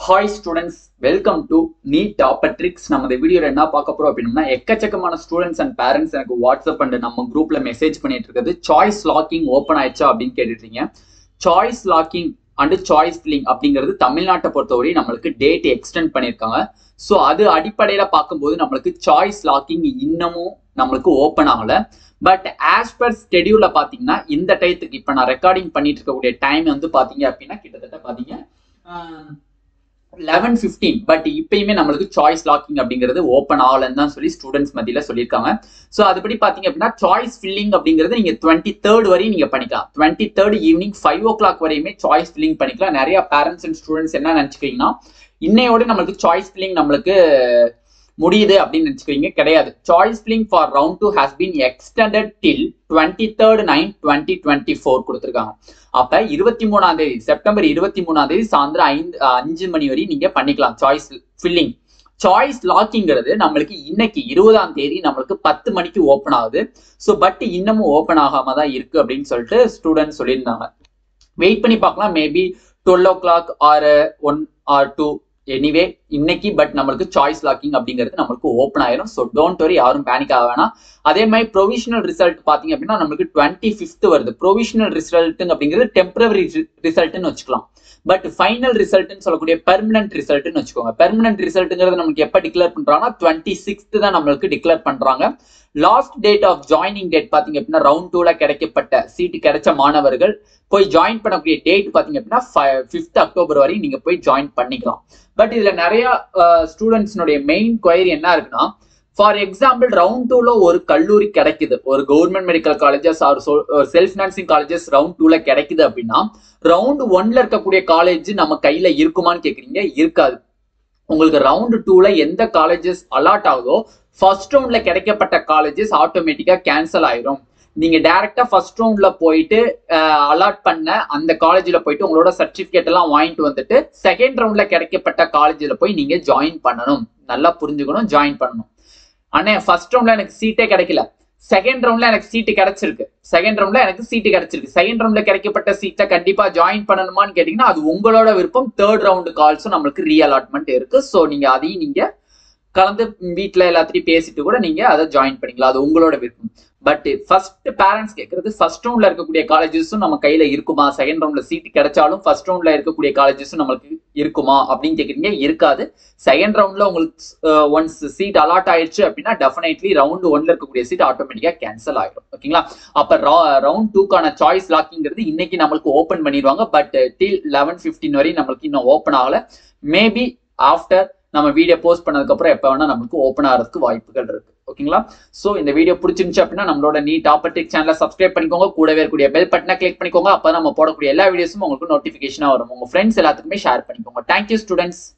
hi students welcome to NEET topper tricks நம்ம இந்த வீடியோல என்ன பார்க்க போறோம் அப்படின்னா எக்கச்சக்கமான ஸ்டூடெண்ட்ஸ் அண்ட் பேரண்ட்ஸ் எனக்கு வாட்ஸ்அப் அண்ட் நம்ம குரூப்ல மெசேஜ் பண்ணிட்டு இருக்கிறது சாய்ஸ் லாக்கிங் ஓப்பன் ஆயிடுச்சா அப்படின்னு கேட்டுட்டீங்க choice locking and choice filling அப்படிங்கிறது தமிழ்நாட்டை பொறுத்தவரை நம்மளுக்கு டேட் எக்ஸ்டெண்ட் பண்ணியிருக்காங்க ஸோ அது அடிப்படையில் பார்க்கும்போது நம்மளுக்கு சாய்ஸ் லாக்கிங் இன்னமும் நம்மளுக்கு ஓப்பன் ஆகல பட் ஆஸ் பர் ஸ்கெடியூல பார்த்தீங்கன்னா இந்த டயத்துக்கு இப்போ நான் ரெக்கார்டிங் பண்ணிட்டு இருக்கக்கூடிய டைம் வந்து பார்த்தீங்க அப்படின்னா கிட்டத்தட்ட பார்த்தீங்க லெவன் ஃபிஃப்டீன் பட் இப்பயுமே நம்மளுக்கு சாய்ஸ் லாக்கிங் அப்படிங்கிறது ஓப்பன் ஆகலன்னு தான் சொல்லி ஸ்டூடெண்ட்ஸ் மத்தியில சொல்லியிருக்காங்க ஸோ அதுபடி பார்த்தீங்க அப்படின்னா சாய்ஸ் ஃபில்லிங் அப்படிங்கிறது நீங்க டுவெண்ட்டி தேர்ட் வரையும் நீங்க பண்ணிக்கலாம் twenty third evening five o'clock வரையுமே சாய்ஸ் ஃபில்லிங் பண்ணிக்கலாம் நிறைய பேரண்ட்ஸ் அண்ட் ஸ்டூடெண்ட்ஸ் என்ன நினைச்சுக்கிறீங்கன்னா இன்னையோட நம்மளுக்கு சாய்ஸ் ஃபில்லிங் நம்மளுக்கு முடியுது அப்படின்னு நினைச்சுக்கிறீங்க கிடையாது choice filling for round two has been extended till twenty third nine twenty twenty four கொடுத்துருக்காங்க அப்ப இருபத்தி மூணாம் தேதி செப்டம்பர் இருபத்தி மூணாம் தேதி சாயந்தரம் ஐந்து அஞ்சு மணி வரை நீங்க பண்ணிக்கலாம் சாய்ஸ் ஃபில்லிங் சாய்ஸ் லாக்கிங்கிறது நம்மளுக்கு இன்னைக்கு இருபதாம் தேதி நம்மளுக்கு பத்து மணிக்கு ஓப்பன் ஆகுது ஸோ பட் இன்னமும் ஓப்பன் ஆகாம தான் இருக்கு அப்படின்னு சொல்லிட்டு ஸ்டூடெண்ட் சொல்லியிருந்தாங்க வெயிட் பண்ணி பார்க்கலாம் maybe twelve o'clock or one or two anyway இன்னைக்கு பட் நம்மளுக்கு சாய்ஸ் லாக்கிங் அப்படிங்கிறது நம்மளுக்கு ஓப்பன் ஆயிரும் ஸோ டோன்ட் வரி யாரும் பேனிக் ஆக வேணாம் அதே மாதிரி ப்ரொவிஷனல் ரிசல்ட் பார்த்தீங்க அப்படின்னா நம்மளுக்கு டுவெண்ட்டி ஃபிஃப்த் வருது ப்ரொவிஷனல் ரிசல்ட் அப்படிங்கிறது டெம்பரரி ரிசல்ட்னு வச்சுக்கலாம் பட் ஃபைனல் ரிசல்ட்னு சொல்லக்கூடிய பெர்மனன்ட் ரிசல்ட்னு வச்சுக்கோங்க பெர்மனன்ட் ரிசல்ட்ங்கிறது நமக்கு எப்போ டிக்ளேர் பண்றாங்கன்னா டுவெண்ட்டி சிக்ஸ்த் தான் நம்மளுக்கு டிக்ளேர் பண்றாங்க last date of joining date பாத்தீங்க அப்படின்னா ரவுண்ட் டூல கிடைக்கப்பட்ட சீட்டு கிடைச்ச மாணவர்கள் போய் ஜாயின் பண்ணக்கூடிய டேட் பாத்தீங்க அப்படின்னா ஃபிஃப்த் அக்டோபர் வரையும் நீங்க போய் ஜாயின் பண்ணிக்கலாம் பட் இதுல நிறைய ஸ்டூடெண்ட்ஸ்னுடைய மெயின் கொயரி என்ன இருக்குன்னா ஃபார் எக்ஸாம்பிள் ரவுண்ட் டூல ஒரு கல்லூரி கிடைக்குது ஒரு government medical colleges or self financing colleges round டூல கிடைக்குது அப்படின்னா ரவுண்ட் ஒன்ல இருக்கக்கூடிய காலேஜ் நம்ம கையில இருக்குமான்னு கேக்குறீங்க இருக்காது உங்களுக்கு ரவுண்ட் டூல எந்த காலேஜஸ் அலாட் ஆகுதோ ஃபர்ஸ்ட் ரவுண்ட்ல கிடைக்கப்பட்ட காலேஜஸ் ஆட்டோமேட்டிக்கா கேன்சல் ஆயிரும் நீங்க டைரக்டா ஃபர்ஸ்ட் ரவுண்ட்ல போயிட்டு அலாட் பண்ண அந்த காலேஜ்ல போயிட்டு உங்களோட சர்டிபிகேட் எல்லாம் வாங்கிட்டு வந்துட்டு செகண்ட் ரவுண்ட்ல கிடைக்கப்பட்ட காலேஜ்ல போய் நீங்க ஜாயின் பண்ணணும் நல்லா புரிஞ்சுக்கணும் ஜாயின் பண்ணணும் ஆனா ஃபர்ஸ்ட் ரவுண்ட்ல எனக்கு சீட்டே கிடைக்கல செகண்ட் ரவுண்ட்ல எனக்கு சீட்டு கிடைச்சிருக்கு செகண்ட் ரவுண்ட்ல எனக்கு சீட்டு கிடைச்சிருக்கு செகண்ட் ரவுண்ட்ல கிடைக்கப்பட்ட சீட்டை கண்டிப்பா ஜாயின் பண்ணணுமான்னு கேட்டீங்கன்னா அது உங்களோட விருப்பம் தேர்ட் ரவுண்டு கால்ஸும் நம்மளுக்கு ரீஅலாட்மெண்ட் இருக்கு ஸோ நீங்க அதையும் நீங்க கலந்து வீட்டில் எல்லாத்தையும் பேசிட்டு கூட நீங்க அதை ஜாயின் பண்ணிக்கலாம் அது உங்களோட விருப்பம் பட் ஃபர்ஸ்ட் பேரண்ட்ஸ் கேட்கறது ஃபர்ஸ்ட் ரவுண்ட்ல இருக்கக்கூடிய காலேஜஸும் நம்ம கையில இருக்குமா செகண்ட் ரவுண்ட்ல சீட் கிடைச்சாலும் ஃபர்ஸ்ட் ரவுண்ட்ல இருக்கக்கூடிய காலேஜஸும் நம்மளுக்கு இருக்குமா அப்படின்னு கேக்குறீங்க இருக்காது செகண்ட் ரவுண்ட்ல உங்களுக்கு ஒன்ஸ் சீட் அலாட் ஆயிடுச்சு அப்படின்னா டெஃபினெட்லி ரவுண்ட் ஒன்ல இருக்கக்கூடிய சீட் ஆட்டோமேட்டிக்கா கேன்சல் ஆயிடும் ஓகேங்களா அப்ப ரவுண்ட் டூக்கான சாய்ஸ் லாக்கிங்கிறது இன்னைக்கு நம்மளுக்கு ஓப்பன் பண்ணிடுவாங்க பட் டில் லெவன் பிப்டீன் வரையும் நம்மளுக்கு இன்னும் ஓப்பன் ஆகல மேபி ஆஃப்டர் நம்ம வீடியோ போஸ்ட் பண்ணதுக்கு அப்புறம் எப்போ வேணா நமக்கு ஓப்பன் ஆகிறதுக்கு வாய்ப்புகள் இருக்கு ஓகேங்களா சோ இந்த வீடியோ பிடிச்சிருந்துச்சு அப்படின்னா நம்மளோட நீ டாப்பர்டிக் சேனலை சப்ஸ்கிரைப் பண்ணிக்கோங்க கூடவே இருக்கக்கூடிய பெல் பட்டனை கிளிக் பண்ணிக்கோங்க அப்போ நம்ம போடக்கூடிய எல்லா வீடியோஸும் உங்களுக்கு நோட்டிஃபிகேஷனாக வரும் உங்க ஃப்ரெண்ட்ஸ் எல்லாத்துக்குமே ஷேர் பண்ணிக்கோங்க தேங்க்யூ ஸ்டூடெண்ட்ஸ்